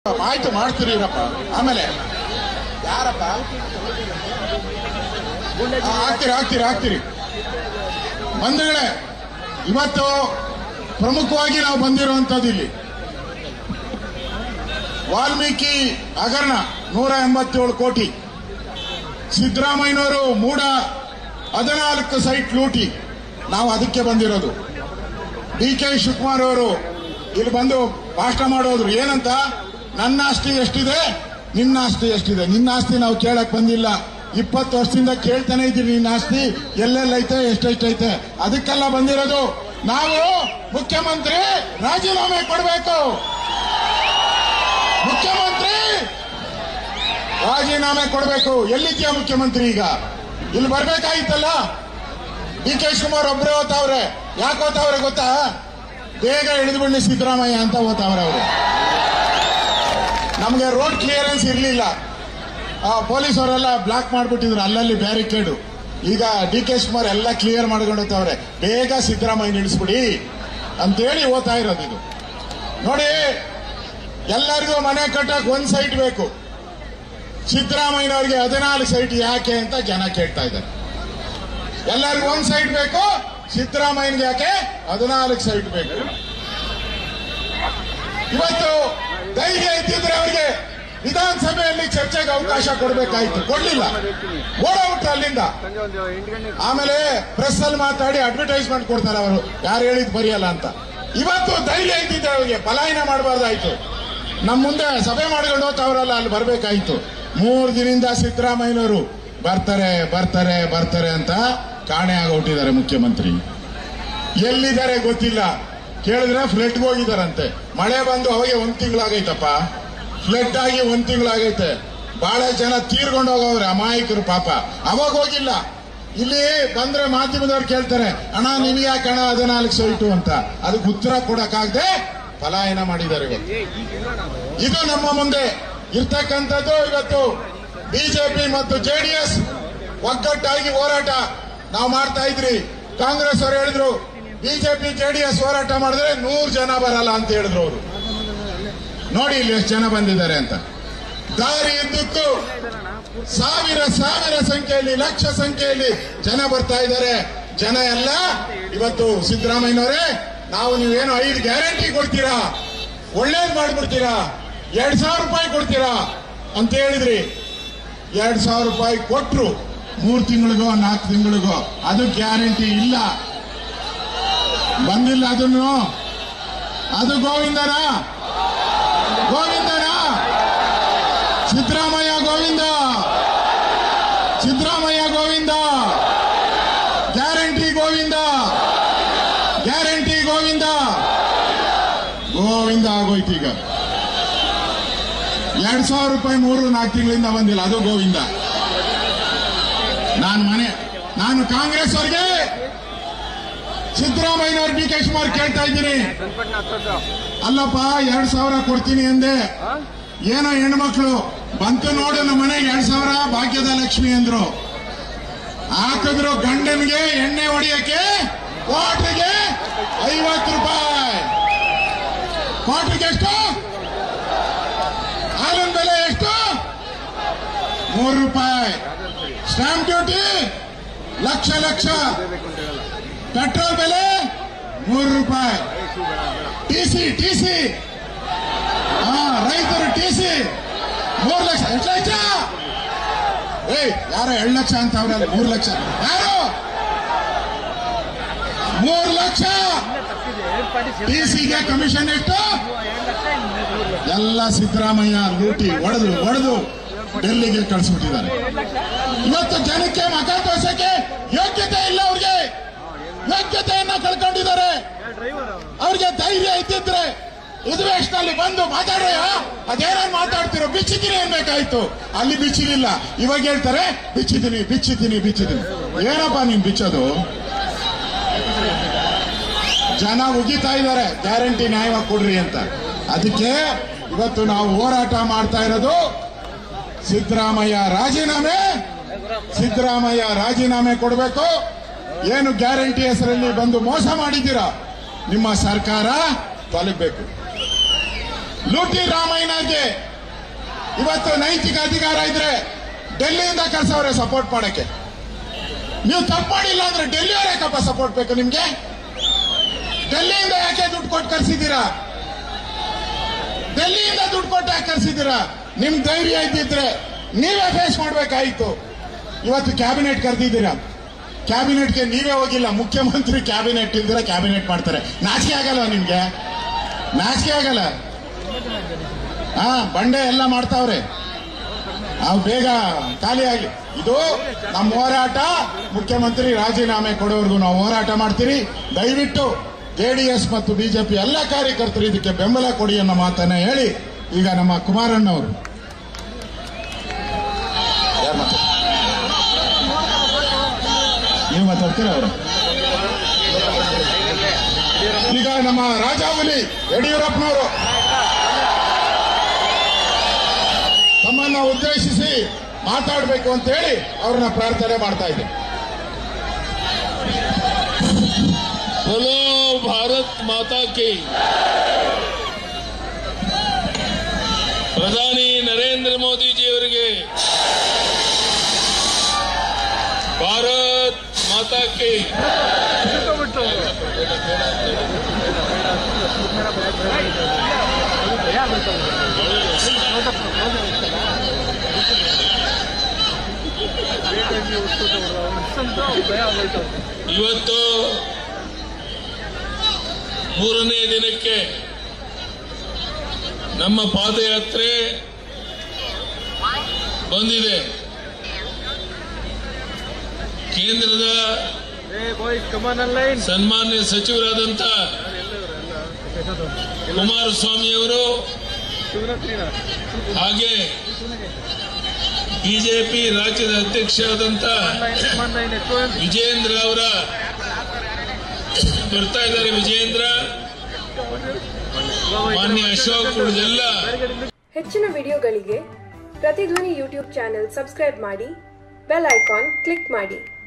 ಆಯ್ತು ಮಾಡ್ತೀರಿರಪ್ಪ ಆಮೇಲೆ ಯಾರಪ್ಪ ಆ, ಹಾಕ್ತೀರಿ ಹಾಕ್ತೀರಿ ಹಾಕ್ತೀರಿ ಬಂಧುಗಳೇ ಇವತ್ತು ಪ್ರಮುಖವಾಗಿ ನಾವು ಬಂದಿರುವಂತದ್ದು ಇಲ್ಲಿ ವಾಲ್ಮೀಕಿ ಹಗರಣ ನೂರ ಎಂಬತ್ತೇಳು ಕೋಟಿ ಸಿದ್ದರಾಮಯ್ಯನವರು ಮೂಡ ಹದಿನಾಲ್ಕು ಸೈಟ್ ಲೂಟಿ ನಾವು ಅದಕ್ಕೆ ಬಂದಿರೋದು ಡಿ ಕೆ ಶಿವಕುಮಾರ್ ಅವರು ಇಲ್ಲಿ ಬಂದು ಭಾಷಣ ಮಾಡೋದ್ರು ಏನಂತ ನನ್ನ ಆಸ್ತಿ ಎಷ್ಟಿದೆ ನಿನ್ನ ಆಸ್ತಿ ಎಷ್ಟಿದೆ ನಿನ್ನ ಆಸ್ತಿ ನಾವು ಕೇಳಕ್ ಬಂದಿಲ್ಲ ಇಪ್ಪತ್ತು ವರ್ಷದಿಂದ ಕೇಳ್ತಾನೆ ಇದ್ದೀವಿ ನಿನ್ನ ಆಸ್ತಿ ಎಲ್ಲೆಲ್ಲೈತೆ ಎಷ್ಟೆಷ್ಟೈತೆ ಅದಕ್ಕೆಲ್ಲ ಬಂದಿರೋದು ನಾವು ಮುಖ್ಯಮಂತ್ರಿ ರಾಜೀನಾಮೆ ಕೊಡಬೇಕು ಮುಖ್ಯಮಂತ್ರಿ ರಾಜೀನಾಮೆ ಕೊಡಬೇಕು ಎಲ್ಲಿದ್ಯಾ ಮುಖ್ಯಮಂತ್ರಿ ಈಗ ಇಲ್ಲಿ ಬರ್ಬೇಕಾಗಿತ್ತಲ್ಲ ಡಿ ಕೆ ಶಿವಕುಮಾರ್ ಒಬ್ಬರೇ ಓದ್ತಾವ್ರೆ ಯಾಕೆ ಓದ್ತಾವ್ರೆ ಗೊತ್ತಾ ಬೇಗ ಹಿಡಿದು ಬಿಡ್ಲಿ ಸಿದ್ದರಾಮಯ್ಯ ಅಂತ ಓದ್ತಾವ್ರೆ ಅವರು ನಮಗೆ ರೋಡ್ ಕ್ಲಿಯರೆನ್ಸ್ ಇರಲಿಲ್ಲ ಪೊಲೀಸ್ ಅವರೆಲ್ಲ ಬ್ಲಾಕ್ ಮಾಡಿಬಿಟ್ಟಿದ್ರು ಅಲ್ಲಲ್ಲಿ ಬ್ಯಾರಿಕೇಡು ಈಗ ಡಿ ಕೆ ಶಿವಕುಮಾರ್ ಎಲ್ಲ ಕ್ಲಿಯರ್ ಮಾಡ್ಕೊಂಡು ಹೋಗ್ತಾವ್ರೆ ಬೇಗ ಸಿದ್ದರಾಮಯ್ಯ ನಿಲ್ಲಿಸ್ಬಿಡಿ ಅಂತೇಳಿ ಓದ್ತಾ ಇರೋದು ಇದು ನೋಡಿ ಎಲ್ಲರಿಗೂ ಮನೆ ಕಟ್ಟಕ್ ಒಂದ್ ಸೈಟ್ ಬೇಕು ಸಿದ್ದರಾಮಯ್ಯನವ್ರಿಗೆ ಹದಿನಾಲ್ಕು ಸೈಟ್ ಯಾಕೆ ಅಂತ ಜನ ಕೇಳ್ತಾ ಇದ್ದಾರೆ ಎಲ್ಲರಿಗೂ ಒಂದ್ ಸೈಟ್ ಬೇಕು ಸಿದ್ದರಾಮಯ್ಯನಿಗೆ ಯಾಕೆ ಹದಿನಾಲ್ಕು ಸೈಟ್ ಬೇಕು ಇವತ್ತು ಧೈರ್ಯ ಇದ್ದಿದ್ರೆ ಅವರಿಗೆ ವಿಧಾನಸಭೆಯಲ್ಲಿ ಚರ್ಚೆಗೆ ಅವಕಾಶ ಕೊಡಬೇಕಾಯ್ತು ಕೊಡ್ಲಿಲ್ಲ ಓಡೋಗ್ಬಿಟ್ರು ಅಲ್ಲಿಂದ ಸಂಜೆ ಒಂದು ಎಂಟು ಗಂಟೆ ಆಮೇಲೆ ಪ್ರೆಸ್ ಅಲ್ಲಿ ಮಾತಾಡಿ ಅಡ್ವರ್ಟೈಸ್ಮೆಂಟ್ ಕೊಡ್ತಾರೆ ಅವರು ಯಾರು ಹೇಳಿದ್ ಬರೆಯಲ್ಲ ಅಂತ ಇವತ್ತು ಧೈರ್ಯ ಇದ್ದಿದ್ದೆ ಅವರಿಗೆ ಪಲಾಯನ ಮಾಡಬಾರ್ದಾಯ್ತು ನಮ್ಮ ಮುಂದೆ ಸಭೆ ಮಾಡ್ಕೊಂಡು ಹೋಗ್ತಾವ್ರಲ್ಲ ಅಲ್ಲಿ ಬರ್ಬೇಕಾಯ್ತು ಮೂರು ದಿನದಿಂದ ಸಿದ್ದರಾಮಯ್ಯನವರು ಬರ್ತಾರೆ ಬರ್ತಾರೆ ಬರ್ತಾರೆ ಅಂತ ಕಾಣೆ ಆಗೋಟಿದ್ದಾರೆ ಮುಖ್ಯಮಂತ್ರಿ ಎಲ್ಲಿದ್ದಾರೆ ಗೊತ್ತಿಲ್ಲ ಕೇಳಿದ್ರೆ ಫ್ಲಡ್ಗೆ ಹೋಗಿದಾರಂತೆ ಮಳೆ ಬಂದು ಅವಾಗೆ ಒಂದ್ ತಿಂಗಳಾಗೈತಪ್ಪ ಫ್ಲಡ್ ಆಗಿ ಒಂದ್ ತಿಂಗಳಾಗೈತೆ ಬಹಳ ಜನ ತೀರ್ಕೊಂಡು ಹೋಗವ್ರೆ ಅಮಾಯಕರು ಪಾಪ ಅವಾಗ ಹೋಗಿಲ್ಲ ಇಲ್ಲಿ ಬಂದ್ರೆ ಮಾಧ್ಯಮದವ್ರು ಕೇಳ್ತಾರೆ ಅಣ್ಣ ನಿಮ್ಗೆ ಯಾಕೆ ಅಣ್ಣ ಹದಿನಾಲ್ಕು ಸೈಟು ಅಂತ ಅದಕ್ಕೆ ಉತ್ತರ ಕೊಡಕ್ಕಾಗದೆ ಪಲಾಯನ ಮಾಡಿದ್ದಾರೆ ಇವತ್ತು ಇದು ನಮ್ಮ ಮುಂದೆ ಇರ್ತಕ್ಕಂಥದ್ದು ಇವತ್ತು ಬಿಜೆಪಿ ಮತ್ತು ಜೆಡಿಎಸ್ ಒಗ್ಗಟ್ಟಾಗಿ ಹೋರಾಟ ನಾವು ಮಾಡ್ತಾ ಇದ್ರಿ ಕಾಂಗ್ರೆಸ್ ಅವರು ಹೇಳಿದ್ರು ಬಿಜೆಪಿ ಜೆಡಿಎಸ್ ಹೋರಾಟ ಮಾಡಿದ್ರೆ ನೂರು ಜನ ಬರಲ್ಲ ಅಂತ ಹೇಳಿದ್ರು ಅವರು ನೋಡಿ ಇಲ್ಲಿ ಎಷ್ಟು ಜನ ಬಂದಿದ್ದಾರೆ ಅಂತ ದಾರಿ ಇದ್ದಕ್ಕೂ ಸಾವಿರ ಸಾವಿರ ಸಂಖ್ಯೆಯಲ್ಲಿ ಲಕ್ಷ ಸಂಖ್ಯೆಯಲ್ಲಿ ಜನ ಬರ್ತಾ ಇದ್ದಾರೆ ಜನ ಎಲ್ಲ ಇವತ್ತು ಸಿದ್ದರಾಮಯ್ಯನವರೇ ನಾವು ನೀವೇನು ಐದು ಗ್ಯಾರಂಟಿ ಕೊಡ್ತೀರಾ ಒಳ್ಳೇದ್ ಮಾಡ್ಬಿಡ್ತೀರಾ ಎರಡ್ ಸಾವಿರ ರೂಪಾಯಿ ಕೊಡ್ತೀರಾ ಅಂತ ಹೇಳಿದ್ರಿ ಎರಡ್ ಸಾವಿರ ರೂಪಾಯಿ ಕೊಟ್ರು ಮೂರ್ ತಿಂಗಳಿಗೋ ನಾಲ್ಕು ತಿಂಗಳಿಗೋ ಅದು ಗ್ಯಾರಂಟಿ ಇಲ್ಲ ಬಂದಿಲ್ಲ ಅದನ್ನು ಅದು ಗೋವಿಂದನ ಗೋವಿಂದನ ಸಿದ್ದರಾಮಯ್ಯ ಗೋವಿಂದ ಸಿದ್ದರಾಮಯ್ಯ ಗೋವಿಂದ ಗ್ಯಾರಂಟಿ ಗೋವಿಂದ ಗ್ಯಾರಂಟಿ ಗೋವಿಂದ ಗೋವಿಂದ ಆಗೋಯ್ತು ಈಗ ಎರಡ್ ಸಾವಿರ ರೂಪಾಯಿ ಮೂರು ನಾಲ್ಕು ತಿಂಗಳಿಂದ ಬಂದಿಲ್ಲ ಅದು ಗೋವಿಂದ ನಾನು ಮನೆ ನಾನು ಕಾಂಗ್ರೆಸ್ ಅವ್ರಿಗೆ ಸಿದ್ದರಾಮಯ್ಯನವ್ರು ಡಿ ಕೆ ಶಿವಕುಮಾರ್ ಕೇಳ್ತಾ ಇದ್ದೀನಿ ಚನ್ನಪಟ್ಟಣ ಹತ್ತತ್ತು ಅಲ್ಲಪ್ಪ ಎರಡ್ ಸಾವಿರ ಕೊಡ್ತೀನಿ ಅಂದೆ ಏನೋ ಹೆಣ್ಮಕ್ಳು ಬಂತು ನೋಡು ನಮ್ಮ ಮನೆಗೆ ಎರಡ್ ಸಾವಿರ ಭಾಗ್ಯದ ಲಕ್ಷ್ಮಿ ಅಂದ್ರು ಹಾಕಿದ್ರು ಗಂಡನಿಗೆ ಎಣ್ಣೆ ಹೊಡಿಯಕ್ಕೆ ಕ್ವಾಟ್ರಿಗೆ ಐವತ್ತು ರೂಪಾಯಿ ಕ್ವಾಟ್ರಿಗೆ ಎಷ್ಟು ಹಾಲಿನ ಬೆಲೆ ಎಷ್ಟು ಮೂರು ರೂಪಾಯಿ stamp duty lakh lakh petrol ಬೆಲೆ ಮೂರು ರೂಪಾಯಿ ಟಿಸಿ ಟಿಸಿ ಹಾ ರೈತರು ಟಿಸಿ ಮೂರು ಲಕ್ಷ ಎಷ್ಟು ಲಕ್ಷ ಏಯ್ ಯಾರೋ ಎರಡು ಲಕ್ಷ ಅಂತ ಅವ್ರಲ್ಲ ಮೂರು ಲಕ್ಷ ಯಾರು ಮೂರು ಲಕ್ಷ ಟಿಸಿಗೆ ಕಮಿಷನ್ ಎಷ್ಟು ಎಲ್ಲ ಸಿದ್ದರಾಮಯ್ಯ ಲೂಟಿ ಹೊಡೆದು ಹೊಡೆದು ಡೆಲ್ಲಿಗೆ ಕಳಿಸ್ಬಿಟ್ಟಿದ್ದಾರೆ ಇವತ್ತು ಜನಕ್ಕೆ ಮತ ತೋರ್ಸಕ್ಕೆ ಯೋಗ್ಯತೆ ಇಲ್ಲ ಅವ್ರಿಗೆ ಯೋಗ್ಯತೆಯನ್ನ ಕಳ್ಕೊಂಡಿದ್ದಾರೆ ಅವ್ರಿಗೆ ಧೈರ್ಯ ಇದ್ದಿದ್ರೆ ಉದ್ವೇಶದಲ್ಲಿ ಬಂದು ಮಾತಾಡೋಯ ಅದೇನೋ ಮಾತಾಡ್ತಿರೋ ಬಿಚ್ಚಿದ್ದೀನಿ ಅನ್ಬೇಕಾಯ್ತು ಅಲ್ಲಿ ಬಿಚ್ಚಿಲಿಲ್ಲ ಇವಾಗ ಹೇಳ್ತಾರೆ ಬಿಚ್ಚಿದ್ದೀನಿ ಬಿಚ್ಚಿದ್ದೀನಿ ಬಿಚ್ಚಿದ್ದೀನಿ ಏನಪ್ಪ ನೀನ್ ಬಿಚ್ಚೋದು ಜನ ಉಗಿತಾ ಇದ್ದಾರೆ ಗ್ಯಾರಂಟಿ ನ್ಯಾಯವಾಗಿ ಕೊಡ್ರಿ ಅಂತ ಅದಕ್ಕೆ ಇವತ್ತು ನಾವು ಹೋರಾಟ ಮಾಡ್ತಾ ಇರೋದು ಸಿದ್ದರಾಮಯ್ಯ ರಾಜೀನಾಮೆ ಸಿದ್ದರಾಮಯ್ಯ ರಾಜೀನಾಮೆ ಕೊಡಬೇಕು ಏನು ಗ್ಯಾರಂಟಿ ಹೆಸರಲ್ಲಿ ಬಂದು ಮೋಸ ಮಾಡಿದ್ದೀರಾ ನಿಮ್ಮ ಸರ್ಕಾರ ತೊಲಗಬೇಕು ಲೂಟಿ ರಾಮಾಯಣಗೆ ಇವತ್ತು ನೈತಿಕ ಅಧಿಕಾರ ಇದ್ರೆ ಡೆಲ್ಲಿಯಿಂದ ಕರ್ಸವ್ರೆ ಸಪೋರ್ಟ್ ಮಾಡಕ್ಕೆ ನೀವು ತಪ್ಪು ಮಾಡಿಲ್ಲ ಅಂದ್ರೆ ಡೆಲ್ಲಿಯವರೇ ಯಾಕಪ್ಪ ಸಪೋರ್ಟ್ ಬೇಕು ನಿಮ್ಗೆ ಡೆಲ್ಲಿಯಿಂದ ಯಾಕೆ ದುಡ್ಡು ಕೊಟ್ಟು ಕರ್ಸಿದ್ದೀರಾ ಡೆಲ್ಲಿಯಿಂದ ದುಡ್ಡು ಕೊಟ್ಟು ಯಾಕೆ ಕರ್ಸಿದ್ದೀರಾ ನಿಮ್ ಧೈರ್ಯ ಇದ್ದಿದ್ರೆ ನೀವೇ ಫೇಸ್ ಮಾಡ್ಬೇಕಾಯ್ತು ಇವತ್ತು ಕ್ಯಾಬಿನೆಟ್ ಕರೆದಿದ್ದೀರಾ ಕ್ಯಾಬಿನೆಟ್ಗೆ ನೀವೇ ಹೋಗಿಲ್ಲ ಮುಖ್ಯಮಂತ್ರಿ ಕ್ಯಾಬಿನೆಟ್ ಇಲ್ದಿರ ಕ್ಯಾಬಿನೆಟ್ ಮಾಡ್ತಾರೆ ನಾಚಿಕೆ ಆಗಲ್ಲ ನಿಮ್ಗೆ ನಾಚಿಕೆ ಆಗಲ್ಲ ಹಾ ಬಂಡೆ ಎಲ್ಲ ಮಾಡ್ತಾವ್ರೆ ಅವು ಬೇಗ ಖಾಲಿ ಆಗಲಿ ಇದು ನಮ್ಮ ಹೋರಾಟ ಮುಖ್ಯಮಂತ್ರಿ ರಾಜೀನಾಮೆ ಕೊಡೋವರೆಗೂ ನಾವು ಹೋರಾಟ ಮಾಡ್ತೀರಿ ದಯವಿಟ್ಟು ಜೆಡಿಎಸ್ ಮತ್ತು ಬಿಜೆಪಿ ಎಲ್ಲ ಕಾರ್ಯಕರ್ತರು ಇದಕ್ಕೆ ಬೆಂಬಲ ಕೊಡಿ ಅನ್ನೋ ಮಾತನ್ನ ಹೇಳಿ ಈಗ ನಮ್ಮ ಕುಮಾರಣ್ಣವರು ಯಾರು ಮಾತಾಡ್ತಾರೆ ನೀವು ಮಾತಾಡ್ತೀರಾ ಅವರು ಈಗ ನಮ್ಮ ರಾಜಾವಲಿ ಯಡಿಯೂರಪ್ಪನವರು ತಮ್ಮನ್ನ ಉದ್ದೇಶಿಸಿ ಮಾತಾಡಬೇಕು ಅಂತ ಹೇಳಿ ಅವ್ರನ್ನ ಪ್ರಾರ್ಥನೆ ಮಾಡ್ತಾ ಇದ್ದೆ बोलो भारत माता की ಪ್ರಧಾನಿ ನರೇಂದ್ರ ಮೋದಿಜಿ ಅವರಿಗೆ ಭಾರತ್ ಮಾತಾ ಕಿ ಬಿಟ್ಟು ಭಯ ಆಗೋಯ್ತು ಇವತ್ತು ಮೂರನೇ ದಿನಕ್ಕೆ ನಮ್ಮ ಪಾದಯಾತ್ರೆ ಬಂದಿದೆ ಕೇಂದ್ರದ ಏ ಬಾಯ್ಸ್ ಕಮಾನ್ ಲೈನ್ ಸನ್ಮಾನ್ಯ ಸಚಿವರಾದಂತ ಕುಮಾರಸ್ವಾಮಿ ಅವರು ಶಿವರಾತ್ರಿನ ಹಾಗೆ ಬಿಜೆಪಿ ರಾಜ್ಯದ ಅಧ್ಯಕ್ಷರಾದಂತ ಕಮಾನ್ ಲೈನ್ ಎಷ್ಟೋ ವಿಜೇಂದ್ರ ಅವರ ಬರ್ತಾ ಇದ್ದಾರೆ ವಿಜೇಂದ್ರ ಮಾನ್ಯ ಅಶೋಕ್ ಉಳಿದೆಲ್ಲ ಹೆಚ್ಚಿನ ವಿಡಿಯೋಗಳಿಗೆ ಪ್ರತಿಧ್ವನಿ ಯೂಟ್ಯೂಬ್ ಚಾನೆಲ್ ಸಬ್ಸ್ಕ್ರೈಬ್ ಮಾಡಿ ಬೆಲ್ ಐಕಾನ್ ಕ್ಲಿಕ್ ಮಾಡಿ